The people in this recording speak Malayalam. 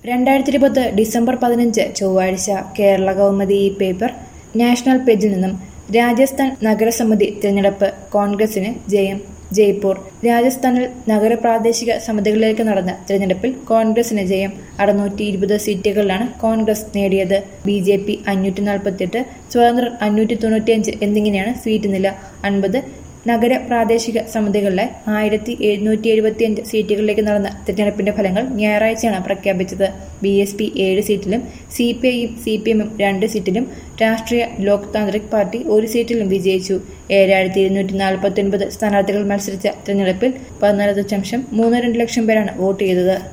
രണ്ടായിരത്തി ഇരുപത് ഡിസംബർ പതിനഞ്ച് ചൊവ്വാഴ്ച കേരള കൗമുദി ഈ പേപ്പർ നാഷണൽ പേജിൽ നിന്നും രാജസ്ഥാൻ നഗരസമിതി തിരഞ്ഞെടുപ്പ് കോൺഗ്രസിന് ജയം ജയ്പൂർ രാജസ്ഥാനിൽ നഗരപ്രാദേശിക സമിതികളിലേക്ക് നടന്ന തിരഞ്ഞെടുപ്പിൽ കോൺഗ്രസിന് ജയം അറുന്നൂറ്റി ഇരുപത് സീറ്റുകളിലാണ് കോൺഗ്രസ് നേടിയത് ബി ജെ പി അഞ്ഞൂറ്റി നാൽപ്പത്തിയെട്ട് സ്വതന്ത്രർ അഞ്ഞൂറ്റി തൊണ്ണൂറ്റിയഞ്ച് എന്നിങ്ങനെയാണ് സീറ്റ് നില അൻപത് നഗര പ്രാദേശിക സമിതികളിലെ ആയിരത്തി എഴുന്നൂറ്റി എഴുപത്തിയഞ്ച് സീറ്റുകളിലേക്ക് നടന്ന തിരഞ്ഞെടുപ്പിന്റെ ഫലങ്ങൾ ഞായറാഴ്ചയാണ് പ്രഖ്യാപിച്ചത് ബി എസ് പി ഏഴ് സീറ്റിലും സി പി ഐയും സി പി എമ്മും രണ്ട് സീറ്റിലും രാഷ്ട്രീയ ലോക് താന്ത്രിക് പാർട്ടി ഒരു സീറ്റിലും വിജയിച്ചു ഏഴായിരത്തി ഇരുന്നൂറ്റി നാൽപ്പത്തി ഒൻപത് സ്ഥാനാർത്ഥികൾ മത്സരിച്ച തിരഞ്ഞെടുപ്പിൽ പതിനാല് ദശാംശം മൂന്ന് രണ്ട് ലക്ഷം പേരാണ് വോട്ട് ചെയ്തത്